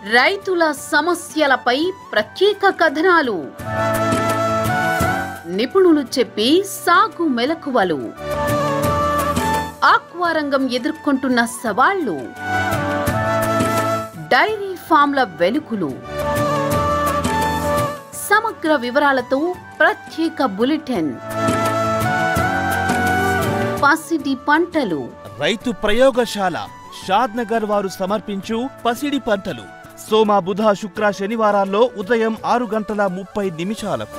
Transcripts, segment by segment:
రైతుల సమస్యలపై ప్రత్యేక కథనాలు నిపుణులు చెప్పి సాగు మెలకువలు ఆక్వా రంగం ఎదుర్కొంటున్న సవాళ్లు డైరీ ఫామ్ల వెలుగులు సమగ్ర వివరాలతో ప్రత్యేక బులెటిన్ పసిడి పంటలు రైతు ప్రయోగశాల షాద్ నగర్ వారు సమర్పించు పసిడి పంటలు సోమ బుధ శుక్ర శనివారాల్లో ఉదయం ఆరు గంటల ముప్పై నిమిషాలకు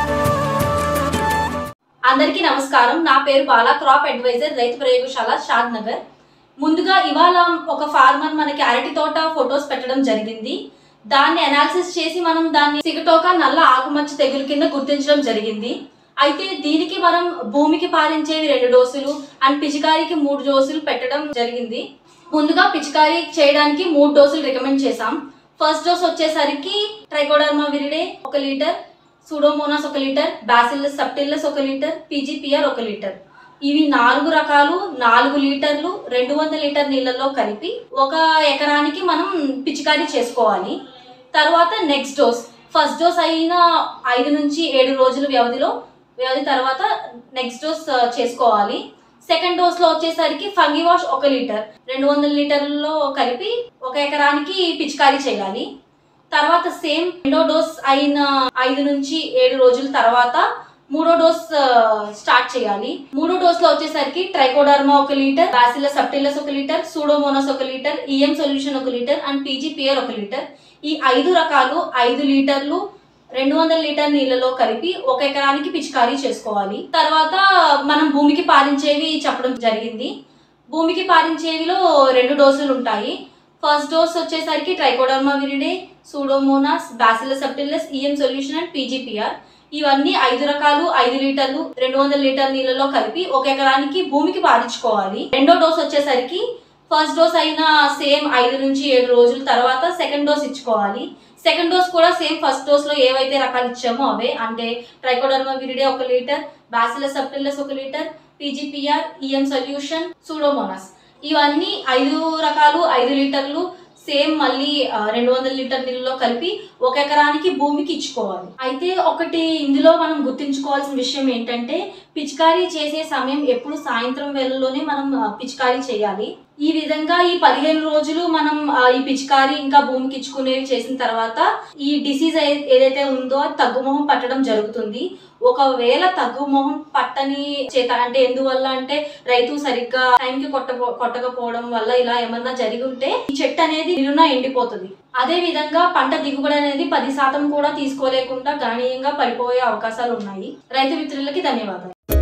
అందరికీ నమస్కారం నా పేరు బాలా క్రాప్ అడ్వైజర్ రైతు ప్రయోగశాల షాద్ నగర్ ముందుగా ఇవాళ ఒక ఫార్మర్ మనకి అరటి తోట ఫొటోస్ పెట్టడం జరిగింది దాన్ని అనాలిసిస్ చేసి మనం దాన్ని సిగటోక నల్ల ఆకుమచ్చ తెగులు కింద గుర్తించడం జరిగింది అయితే దీనికి మనం భూమికి పాలించేవి రెండు డోసులు అండ్ పిచికారికి మూడు డోసులు పెట్టడం జరిగింది ముందుగా పిచికారీ చేయడానికి మూడు డోసులు రికమెండ్ చేశాం ఫస్ట్ డోస్ వచ్చేసరికి ట్రైకోడర్మా విరిడే ఒక లీటర్ సూడోమోనాస్ ఒక లీటర్ బాసిల్లస్ సబ్టిల్లస్ ఒక లీటర్ పీజీపీఆర్ ఒక లీటర్ ఇవి నాలుగు రకాలు నాలుగు లీటర్లు రెండు వందల లీటర్ నీళ్ళల్లో కలిపి ఒక ఎకరానికి మనం పిచికారీ చేసుకోవాలి తర్వాత నెక్స్ట్ డోస్ ఫస్ట్ డోస్ అయిన ఐదు నుంచి ఏడు రోజుల వ్యవధిలో వ్యవధి తర్వాత నెక్స్ట్ డోస్ ఆ, చేసుకోవాలి సెకండ్ డోస్ లో వచ్చేసరికి ఫంగి వాష్ ఒక లీటర్ రెండు వందల లీటర్లలో కలిపి ఒక ఎకరానికి పిచికారీ చేయాలి తర్వాత సేమ్ రెండో డోస్ అయిన ఐదు నుంచి ఏడు రోజుల తర్వాత మూడో డోస్ ఆ, స్టార్ట్ చేయాలి మూడో డోస్ లో వచ్చేసరికి ట్రైకోడర్మా ఒక లీటర్ బాసిల్లస్ సబ్టిల్లస్ ఒక లీటర్ సూడోమోనాస్ ఒక లీటర్ ఈఎం సొల్యూషన్ ఒక లీటర్ అండ్ పీజీపీఆర్ ఒక లీటర్ ఈ ఐదు రకాలు ఐదు లీటర్లు రెండు వందల లీటర్ నీళ్ళలో కలిపి ఒక ఎకరానికి పిచికారీ చేసుకోవాలి తర్వాత మనం భూమికి పాలించేవి చెప్పడం జరిగింది భూమికి పాలించేవిలో రెండు డోసులు ఉంటాయి ఫస్ట్ డోస్ వచ్చేసరికి trichoderma viride pseudomonas bacillus subtilis EM solution and PGPR ఇవన్నీ ఐదు రకాలు ఐదు లీటర్లు రెండు వందల లీటర్ నీళ్ళలో కలిపి ఒక ఎకరానికి భూమికి పాలించుకోవాలి రెండో డోస్ వచ్చేసరికి ఫస్ట్ డోస్ అయిన సేమ్ ఐదు నుంచి ఏడు రోజుల తర్వాత సెకండ్ డోస్ ఇచ్చుకోవాలి సెకండ్ డోస్ కూడా సేమ్ ఫస్ట్ డోస్ లో ఏవైతే రకాలు ఇచ్చామో అవే అంటే ట్రైకోడర్మా విరిడే ఒక లీటర్ బాసిలస్ సబ్టిల్లస్ ఒక litre PGPR EM solution pseudomonas ఇవన్నీ ఐదు రకాలు ఐదు లీటర్లు సేమ్ మళ్ళీ ఆ, రెండు వందల లీటర్ నీళ్ళలో కలిపి ఒక ఎకరానికి భూమికి ఇచ్చుకోవాలి అయితే ఒకటి ఇందులో మనం గుర్తుంచుకోవాల్సిన విషయం ఏంటంటే పిచికారీ చేసే సమయం ఎప్పుడు సాయంత్రం వేళలోనే మనం ఆ, పిచికారీ చేయాలి ఈ విధంగా ఈ పదిహేను రోజులు మనం ఆ, ఈ పిచికారీ ఇంకా భూమికి ఇచ్చుకునేవి చేసిన తర్వాత ఈ డిసీజ్ ఏదైతే ఉందో అది తగ్గుముఖం పట్టడం జరుగుతుంది ఒకవేళ తగ్గుముఖం పట్టని చేత అంటే ఎందువల్ల అంటే రైతు సరిగ్గా టైంకి కొట్ట కొట్టకపోవడం వల్ల ఇలా ఏమన్నా జరిగి ఉంటే ఈ చెట్టు అనేది నిలున ఎండిపోతుంది అదే విధంగా పంట దిగుబడి అనేది పది శాతం కూడా తీసుకోలేకుండా గణనీయంగా పడిపోయే అవకాశాలు ఉన్నాయి రైతు మిత్రులకి ధన్యవాదాలు